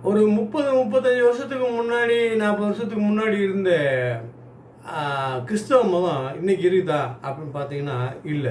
ஒரு முப்பது முப்பத்தஞ்சு வருஷத்துக்கு முன்னாடி நாற்பது வருஷத்துக்கு முன்னாடி இருந்த ஆ, கிறிஸ்தவ மதம் இன்னைக்கு இருக்குதா அப்படின்னு பார்த்தீங்கன்னா இல்லை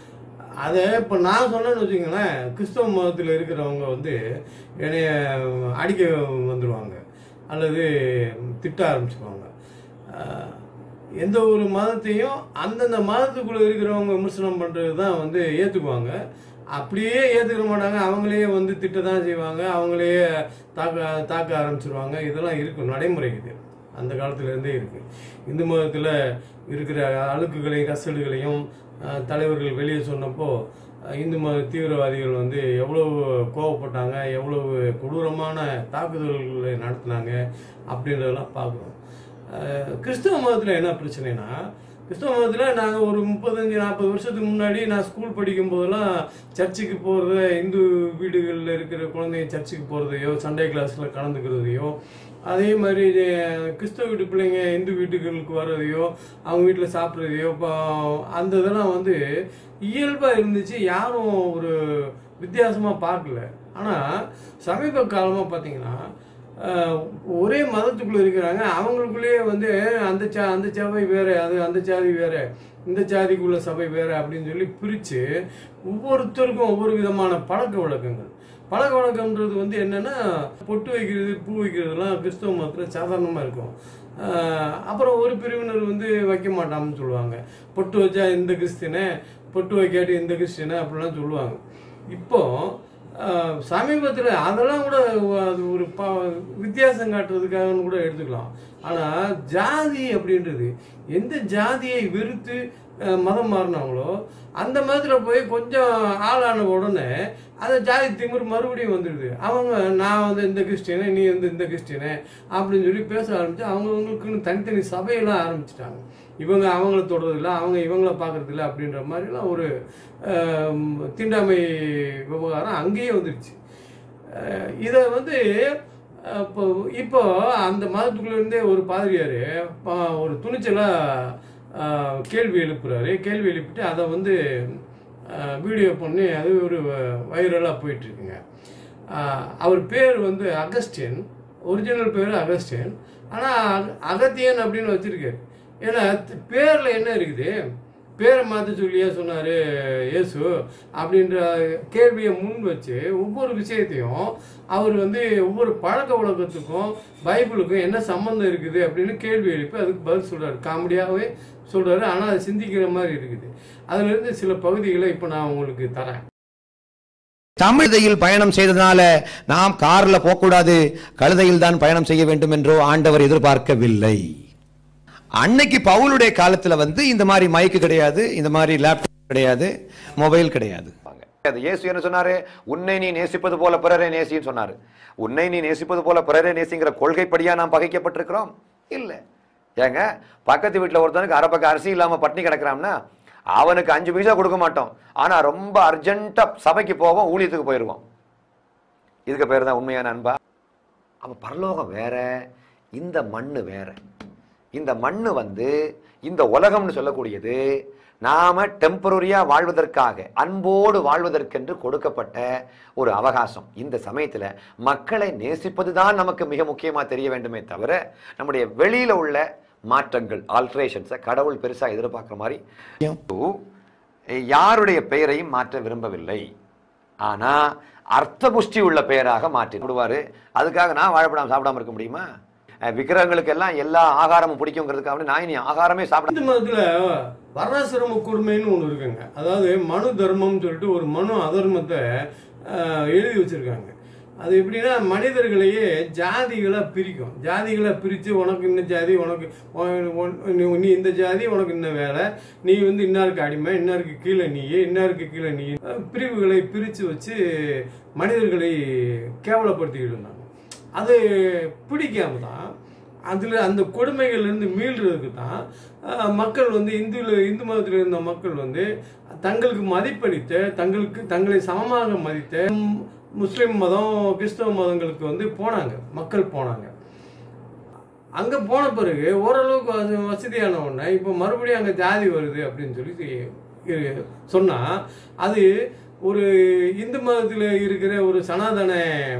அதை இப்போ நான் சொன்னேன்னு வச்சுக்கோங்களேன் கிறிஸ்தவ மதத்தில் இருக்கிறவங்க வந்து என்னைய அடிக்க வந்துடுவாங்க அல்லது திட்ட ஆரம்பிச்சுக்குவாங்க ஆஹ், எந்த ஒரு மதத்தையும் அந்தந்த மதத்துக்குள்ளே இருக்கிறவங்க விமர்சனம் பண்ணுறது தான் வந்து ஏற்றுக்குவாங்க அப்படியே ஏற்றுக்க மாட்டாங்க அவங்களே வந்து திட்ட தான் செய்வாங்க அவங்களே தாக்க தாக்க ஆரம்பிச்சிருவாங்க இதெல்லாம் இருக்கும் நடைமுறை இது அந்த காலத்துலேருந்தே இருக்குது இந்து மதத்தில் இருக்கிற அழுக்குகளையும் கசடுகளையும் அஹ், தலைவர்கள் வெளியே சொன்னப்போ அஹ், இந்து மத தீவிரவாதிகள் வந்து எவ்வளவு கோவப்பட்டாங்க எவ்வளவு கொடூரமான தாக்குதல்களை நடத்தினாங்க அப்படின்றதெல்லாம் பார்க்குறோம் அஹ், கிறிஸ்தவ மதத்தில் என்ன பிரச்சனைனா கிறிஸ்தவ மதத்தில் நாங்கள் ஒரு முப்பத்தஞ்சு நாற்பது வருஷத்துக்கு முன்னாடி நான் ஸ்கூல் படிக்கும் போதெல்லாம் சர்ச்சுக்கு போகிறத இந்து வீடுகளில் இருக்கிற குழந்தைங்க சர்ச்சுக்கு போகிறதையோ சண்டே கிளாஸில் கலந்துக்கிறதையோ அதே மாதிரி அஹ், கிறிஸ்தவ வீட்டு பிள்ளைங்க இந்து வீட்டுகளுக்கு வர்றதையோ அவங்க வீட்டில் சாப்பிட்றதையோ இப்போ அந்த இதெல்லாம் வந்து இயல்பாக இருந்துச்சு யாரும் ஒரு வித்தியாசமாக பார்க்கல ஆனால் சமீப காலமாக பார்த்தீங்கன்னா அஹ், ஒரே மதத்துக்குள்ள இருக்கிறாங்க அவங்களுக்குள்ளேயே வந்து அந்த சா அந்த சபை வேற அது அந்த சாதி வேற இந்த சாதிக்குள்ள சபை வேற அப்படின்னு சொல்லி பிரித்து ஒவ்வொருத்தருக்கும் ஒவ்வொரு விதமான பழக்க வழக்கங்கள் பழக்க வழக்கம்ன்றது வந்து என்னன்னா பொட்டு வைக்கிறது பூ வைக்கிறதுலாம் கிறிஸ்தவ மதத்தில் சாதாரணமாக இருக்கும் அஹ், அப்புறம் ஒரு பிரிவினர் வந்து வைக்க மாட்டாங்கன்னு சொல்லுவாங்க பொட்டு வச்சா இந்த கிறிஸ்டினை பொட்டு வைக்காட்டி இந்த கிறிஸ்டினை அப்படிலாம் சொல்லுவாங்க இப்போ ஆஹ், சமீபத்தில் அதெல்லாம் கூட அது ஒரு ப வித்தியாசம் காட்டுறதுக்காகன்னு கூட எடுத்துக்கலாம் ஆனால் ஜாதி அப்படின்றது எந்த ஜாதியை வெறுத்து ஆஹ், மதம் மாறினாங்களோ அந்த மதத்தில் போய் கொஞ்சம் ஆளான உடனே அந்த ஜாதி திமிர் மறுபடியும் வந்துடுது அவங்க நான் வந்து இந்த கிறிஸ்டியனு நீ வந்து இந்த கிறிஸ்டியனு அப்படின்னு சொல்லி பேச ஆரம்பிச்சு அவங்கவுங்களுக்குன்னு தனித்தனி சபையெல்லாம் ஆரம்பிச்சிட்டாங்க இவங்க அவங்கள தொடுறதில்ல அவங்க இவங்கள பார்க்கறதில்ல அப்படின்ற மாதிரிலாம் ஒரு ஆம், தீண்டாமை விவகாரம் அங்கேயே வந்துடுச்சு அஹ், இதை வந்து அஹ், இப்போ இப்போ அந்த மதத்துக்குள்ள இருந்தே ஒரு பாதிரியார் ஒரு துணிச்சலாக கேள்வி எழுப்புறாரு கேள்வி எழுப்பிட்டு அதை வந்து அஹ், வீடியோ பண்ணி அது ஒரு வைரலாக போயிட்டுருக்குங்க அவர் பேர் வந்து அகஸ்டின் ஒரிஜினல் பேர் அகஸ்டின் ஆனால் அகத்தியன் அப்படின்னு வச்சிருக்காரு ஏன்னா த- பேர்ல என்ன இருக்குது பேரை மாற்ற சொல்லியே சொன்னார் இயேசு அப்படின்ற கேள்வியை முன் வச்சு ஒவ்வொரு விஷயத்தையும் அவர் வந்து ஒவ்வொரு பழக்க வழக்கத்துக்கும் பைபிளுக்கும் என்ன சம்மந்தம் இருக்குது அப்படின்னு கேள்வி எழுப்பி அதுக்கு பதில் சொல்றாரு காமெடியாகவே சொல்றாரு ஆனால் அதை சிந்திக்கிற மாதிரி இருக்குது அதுல இருந்து சில பகுதிகளை இப்போ நான் உங்களுக்கு தரேன் தமிழ்தையில் பயணம் செய்ததுனால நாம் கார்ல போகக்கூடாது கழுதையில் தான் பயணம் செய்ய வேண்டும் என்றோ ஆண்டவர் எதிர்பார்க்கவில்லை அன்னைக்கு பவுலுடைய காலத்துல வந்து இந்த மாதிரி மைக்கு கிடையாது இந்த மாதிரி லேப்டாப் கிடையாது மொபைல் கிடையாது அது இயேசு என்ன சொன்னாரு உன்னை நீ நேசிப்பது போல பிறரை நேசின்னு சொன்னாரு உன்னை நீ நேசிப்பது போல பிறரை நேசிங்கிற கொள்கைப்படியா நாம் பகைக்கப்பட்டிருக்கிறோம் இல்ல ஏங்க பக்கத்து வீட்டுல ஒருத்தனுக்கு அரை பக்கம் அரிசி இல்லாம பட்டினி கிடக்குறான்னா அவனுக்கு அஞ்சு பைசா கொடுக்க மாட்டோம் ஆனா ரொம்ப அர்ஜென்ட்டா சபைக்கு போவோம் ஊழியத்துக்கு போயிருவோம் இதுக்கு பேர் தான் உண்மையான அன்பா அப்ப பரலோகம் வேற இந்த மண்ணு வேற இந்த மண்ணு வந்து இந்த உலகம்னு சொல்லக்கூடியது நாம டெம்பரரியா வாழ்வதற்காக அன்போடு வாழ்வதற்கென்று கொடுக்கப்பட்ட ஒரு அவகாசம் இந்த சமயத்துல மக்களை நேசிப்பது தான் நமக்கு மிக முக்கியமா தெரிய வேண்டுமே தவிர நம்முடைய வெளியில உள்ள மாற்றங்கள் ஆல்ட்ரேஷன்ஸை கடவுள் பெருசா எதிர்பார்க்குற மாதிரி யாருடைய பெயரையும் மாற்ற விரும்பவில்லை ஆனா அர்த்த புஷ்டி உள்ள பெயராக மாற்றி விடுவாரு அதுக்காக நான் வாழைப்படாம சாப்பிடாம இருக்க முடியுமா அஹ் விக்கிரகங்களுக்கு எல்லாம் எல்லா ஆகாரமும் பிடிக்குங்கிறதுக்காக நான் இனி ஆகாரமே சாப்பிட இந்து மதத்துல வர்ணாசிரம கொடுமைன்னு ஒண்ணு இருக்குங்க அதாவது மனு தர்மம்னு சொல்லிட்டு ஒரு மனு அதர்மத்தை ஆஹ், எழுதி வச்சிருக்காங்க அது எப்படின்னா மனிதர்களையே ஜாதிகளா பிரிக்கும் ஜாதிகளா பிரிச்சு உனக்கு இந்த ஜாதி உனக்கு உன்- உன்- நீ- நீ இந்த ஜாதி உனக்கு இந்த வேலை நீ வந்து இன்னாருக்கு அடிமை இன்னாருக்கு கீழே நீ இன்னாருக்கு கீழே நீ அஹ், பிரிவுகளை பிரிச்சு வச்சு மனிதர்களை கேவலப்படுத்திக்கிட்டு இருந்தாங்க அது பிடிக்காம தான் அதில் அந்த கொடுமைகள்லேருந்து மீள்றதுக்கு தான் அஹ், மக்கள் வந்து இந்துல இந்து மதத்தில் இருந்த மக்கள் வந்து தங்களுக்கு மதிப்பளித்த தங்களுக்கு தங்களை சமமாக மதித்த ம், முஸ்லிம் மதம் கிறிஸ்தவ மதங்களுக்கு வந்து போனாங்க மக்கள் போனாங்க அங்கே போன பிறகு ஓரளவுக்கு வச- வசதியான உடனே இப்போ மறுபடியும் அங்கே ஜாதி வருது அப்படின்னு சொல்லி இ- சொன்னா அது ஒரு இந்து மதத்தில் இருக்கிற ஒரு சனாதன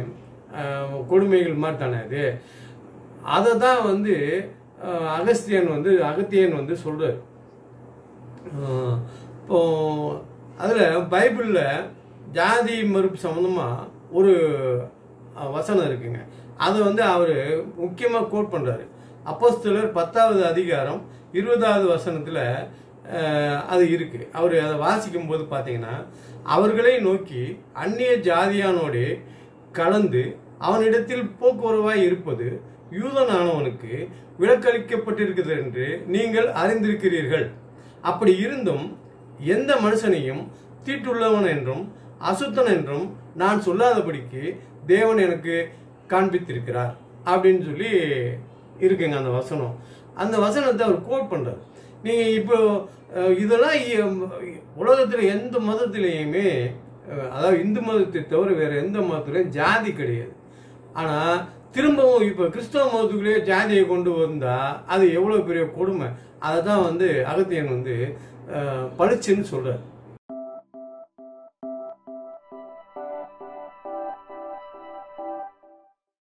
அஹ், கொடுமைகள் மாதிரி தானே அது அதை தான் வந்து அஹ், அகஸ்தியன் வந்து அகத்தியன் வந்து சொல்றாரு அஹ், இப்போ அதில் பைபிளில் ஜாதி மறுப்பு சம்மந்தமாக ஒரு அஹ், வசனம் இருக்குங்க அதை வந்து அவர் முக்கியமாக கோட் பண்ணுறாரு அப்போஸ்தலர் பத்தாவது அதிகாரம் இருபதாவது வசனத்தில் அது இருக்கு அவர் அதை வாசிக்கும் போது பார்த்தீங்கன்னா அவர்களை நோக்கி அந்நிய ஜாதியானோடே கலந்து அவனிடத்தில் போக்குவரவாய் இருப்பது யூதனானவனுக்கு விலக்களிக்கப்பட்டிருக்கிறது என்று நீங்கள் அறிந்திருக்கிறீர்கள் அப்படி இருந்தும் எந்த மனுஷனையும் தீட்டுள்ளவன் என்றும் அசுத்தன் என்றும் நான் சொல்லாதபடிக்கு தேவன் எனக்கு காண்பித்திருக்கிறார் அப்படின்னு சொல்லி இருக்குங்க அந்த வசனம் அந்த வசனத்தை அவர் கோட் பண்றாரு நீங்க இப்போ அஹ், இதெல்லாம் இ- உலகத்துல எந்த மதத்திலையுமே அஹ், அதாவது இந்து மதத்தை தவிர வேற எந்த மதத்திலையும் ஜாதி கிடையாது ஆனா திரும்பவும் இப்ப கிறிஸ்தவ மதத்துக்குள்ளேயே ஜாதியை கொண்டு வந்தா அது எவ்வளவு பெரிய கொடுமை அதை தான் வந்து அகத்தியன் வந்து அஹ், பளிச்சுன்னு சொல்றாரு